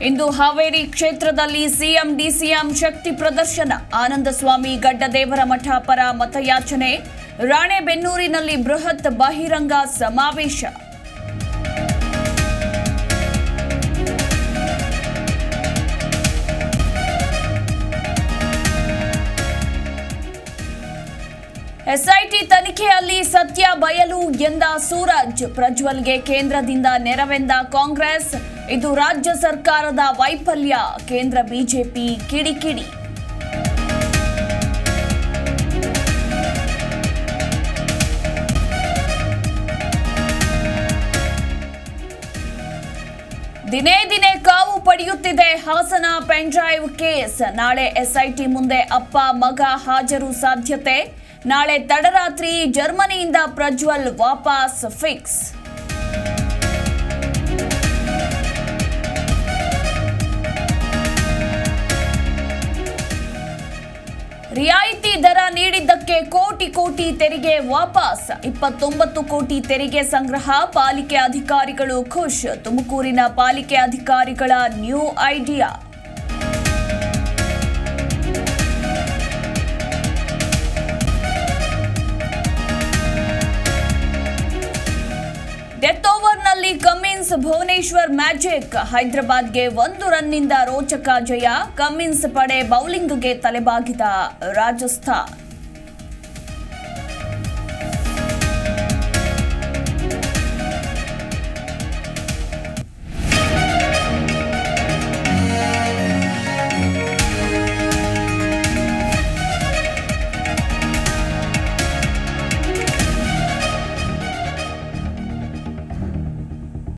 ಇಂದು ಹಾವೇರಿ ಕ್ಷೇತ್ರದಲ್ಲಿ CM DCM ಶಕ್ತಿ ಪ್ರದರ್ಶನ ಆನಂದಸ್ವಾಮಿ ಗಡ್ಡದೇವರ ಮಠ ಪರ ಮತಯಾಚನೆ ರಾಣೆಬೆನ್ನೂರಿನಲ್ಲಿ ಬೃಹತ್ ಬಹಿರಂಗ ಸಮಾವೇಶ ಎಸ್ಐಟಿ ತನಿಖೆಯಲ್ಲಿ ಸತ್ಯ ಬಯಲು ಎಂದ ಸೂರಜ್ ಪ್ರಜ್ವಲ್ಗೆ ಕೇಂದ್ರದಿಂದ ನೆರವೆಂದ ಕಾಂಗ್ರೆಸ್ ಇದು ರಾಜ್ಯ ಸರ್ಕಾರದ ವೈಫಲ್ಯ ಕೇಂದ್ರ ಬಿಜೆಪಿ ಕಿಡಿಕಿಡಿ ದಿನೇ ದಿನೇ ಕಾವು ಪಡೆಯುತ್ತಿದೆ ಹಾಸನ ಪೆನ್ಡ್ರೈವ್ ಕೇಸ್ ನಾಳೆ ಎಸ್ಐಟಿ ಮುಂದೆ ಅಪ್ಪ ಮಗ ಹಾಜರು ಸಾಧ್ಯತೆ ನಾಳೆ ತಡರಾತ್ರಿ ಜರ್ಮನಿಯಿಂದ ಪ್ರಜ್ವಲ್ ವಾಪಸ್ ಫಿಕ್ಸ್ ರಿಯಾಯಿತಿ ದರ ನೀಡಿದ್ದಕ್ಕೆ ಕೋಟಿ ಕೋಟಿ ತೆರಿಗೆ ವಾಪಸ್ ಇಪ್ಪತ್ತೊಂಬತ್ತು ಕೋಟಿ ತೆರಿಗೆ ಸಂಗ್ರಹ ಪಾಲಿಕೆ ಅಧಿಕಾರಿಗಳು ಖುಷ್ ತುಮಕೂರಿನ ಪಾಲಿಕೆ ಅಧಿಕಾರಿಗಳ ನ್ಯೂ ಐಡಿಯಾ ಡೆತ್ ಓವರ್ನಲ್ಲಿ ಕಮ್ಮಿನ್ಸ್ ಭುವನೇಶ್ವರ್ ಮ್ಯಾಜಿಕ್ ಹೈದರಾಬಾದ್ಗೆ ಒಂದು ರನ್ನಿಂದ ರೋಚಕ ಜಯ ಕಮ್ಮಿನ್ಸ್ ಪಡೆ ಬೌಲಿಂಗ್ಗೆ ತಲೆಬಾಗಿದ ರಾಜಸ್ಥಾನ್